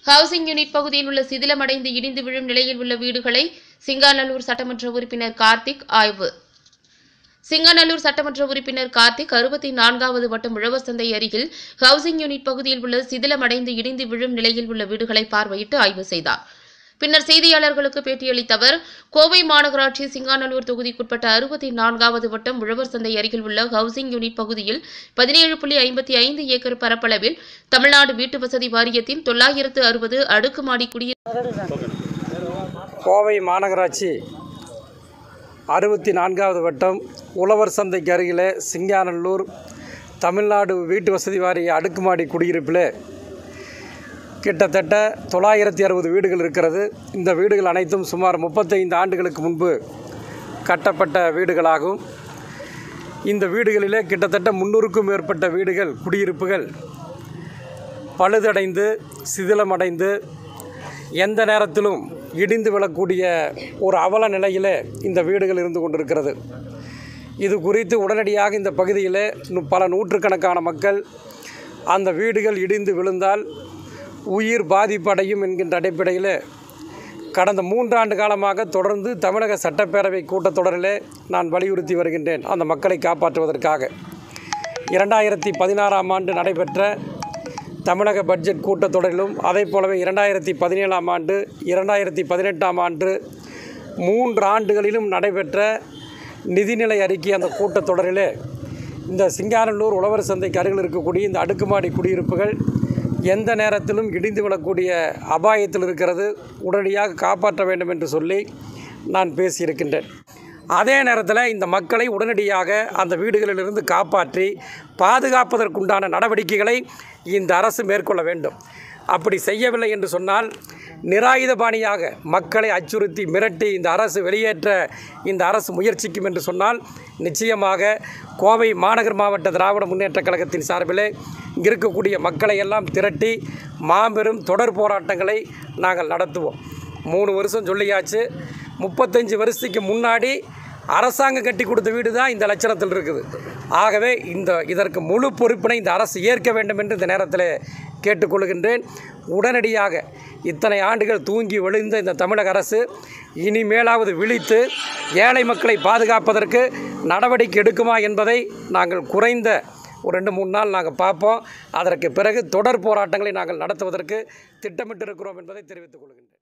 housing unit பகுதியில் உள்ள சிதிலமடைந்து இடிந்து விழும் நிலையில் உள்ள வீடுகளை சிங்காநல்லூர் சட்டமன்ற உறுப்பினர் கார்த்திக் ஆய்வு சிங்கநல்லூர் சட்டமன்ற உறுப்பினர் கார்த்திக் அறுபத்தி நான்காவது வட்டம் உழவர் சந்தை அருகில் ஹவுசிங் யூனிட் பகுதியில் உள்ள சிதிலமடைந்து இடிந்து விழும் நிலையில் உள்ள வீடுகளை பார்வையிட்டு ஆய்வு செய்தார் பின்னர் செய்தியாளர்களுக்கு பேட்டியளித்த அவர் கோவை மாநகராட்சி சிங்காநல்லூர் தொகுதிக்குட்பட்ட அறுபத்தி நான்காவது வட்டம் உழவர் சந்தை அருகில் உள்ள ஹவுசிங் யூனிட் பகுதியில் பதினேழு புள்ளி ஐம்பத்தி ஐந்து ஏக்கர் பரப்பளவில் தமிழ்நாடு வீட்டு வசதி வாரியத்தின் தொள்ளாயிரத்து அறுபது அடுக்குமாடி குடியிருப்பு கோவை மாநகராட்சி அறுபத்தி நான்காவது வட்டம் உழவர் சந்தைக்கு அருகில் சிங்காநல்லூர் தமிழ்நாடு வீட்டு வசதி வாரிய அடுக்குமாடி குடியிருப்பில் கிட்டத்தட்ட தொள்ளாயிரத்தி அறுபது வீடுகள் இருக்கிறது இந்த வீடுகள் அனைத்தும் சுமார் முப்பத்தைந்து ஆண்டுகளுக்கு முன்பு கட்டப்பட்ட வீடுகளாகும் இந்த வீடுகளிலே கிட்டத்தட்ட முன்னூறுக்கும் மேற்பட்ட வீடுகள் குடியிருப்புகள் பழுதடைந்து சிதிலமடைந்து எந்த நேரத்திலும் இடிந்து விழக்கூடிய ஒரு அவல நிலையிலே இந்த வீடுகள் இருந்து கொண்டிருக்கிறது இது குறித்து உடனடியாக இந்த பகுதியிலே நு- பல நூற்றுக்கணக்கான மக்கள் அந்த வீடுகள் இடிந்து விழுந்தால் உயிர் பாதிப்படையும் என்கின்ற அடிப்படையில் கடந்த மூன்றாண்டு காலமாக தொடர்ந்து தமிழக சட்டப்பேரவை கூட்டத்தொடரிலே நான் வலியுறுத்தி வருகின்றேன் அந்த மக்களை காப்பாற்றுவதற்காக இரண்டாயிரத்தி பதினாறாம் ஆண்டு நடைபெற்ற தமிழக பட்ஜெட் கூட்டத்தொடரிலும் அதே போலவே இரண்டாயிரத்தி பதினேழாம் ஆண்டு இரண்டாயிரத்தி பதினெட்டாம் ஆண்டு மூன்று ஆண்டுகளிலும் நடைபெற்ற நிதிநிலை அறிக்கை அந்த கூட்டத்தொடரிலே இந்த சிங்காரல்லூர் உழவர் சந்தைக்கு அருகில் இருக்கக்கூடிய இந்த அடுக்குமாடி குடியிருப்புகள் எந்த நேரத்திலும் இடிந்து விழக்கூடிய அபாயத்தில் இருக்கிறது உடனடியாக காப்பாற்ற வேண்டும் என்று சொல்லி நான் பேசியிருக்கின்றேன் அதே நேரத்தில் இந்த மக்களை உடனடியாக அந்த வீடுகளிலிருந்து காப்பாற்றி பாதுகாப்பதற்குண்டான நடவடிக்கைகளை இந்த அரசு மேற்கொள்ள வேண்டும் அப்படி செய்யவில்லை என்று சொன்னால் நிராயுதபாணியாக மக்களை அச்சுறுத்தி மிரட்டி இந்த அரசு வெளியேற்ற இந்த அரசு முயற்சிக்கும் என்று சொன்னால் நிச்சயமாக கோவை மாநகர் மாவட்ட திராவிட முன்னேற்றக் கழகத்தின் சார்பிலே இங்க இருக்கக்கூடிய மக்களை எல்லாம் திரட்டி மாபெரும் தொடர் போராட்டங்களை நாங்கள் நடத்துவோம் மூணு வருஷம் சொல்லியாச்சு முப்பத்தஞ்சு வருஷத்துக்கு முன்னாடி அரசாங்கம் கட்டி கொடுத்த வீடு தான் இந்த லட்சணத்தில் இருக்குது ஆகவே இந்த இதற்கு முழு பொறுப்பினை இந்த அரசு ஏற்க வேண்டும் என்று இந்த நேரத்தில் கேட்டுக்கொள்கின்றேன் உடனடியாக இத்தனை ஆண்டுகள் தூங்கி விழுந்த இந்த தமிழக அரசு இனிமேலாவது விழித்து ஏழை மக்களை பாதுகாப்பதற்கு நடவடிக்கை எடுக்குமா என்பதை நாங்கள் குறைந்த ஒரு ரெண்டு மூணு நாள் நாங்கள் பார்ப்போம் அதற்கு பிறகு தொடர் போராட்டங்களை நாங்கள் நடத்துவதற்கு திட்டமிட்டிருக்கிறோம் என்பதை தெரிவித்துக் கொள்கிறேன்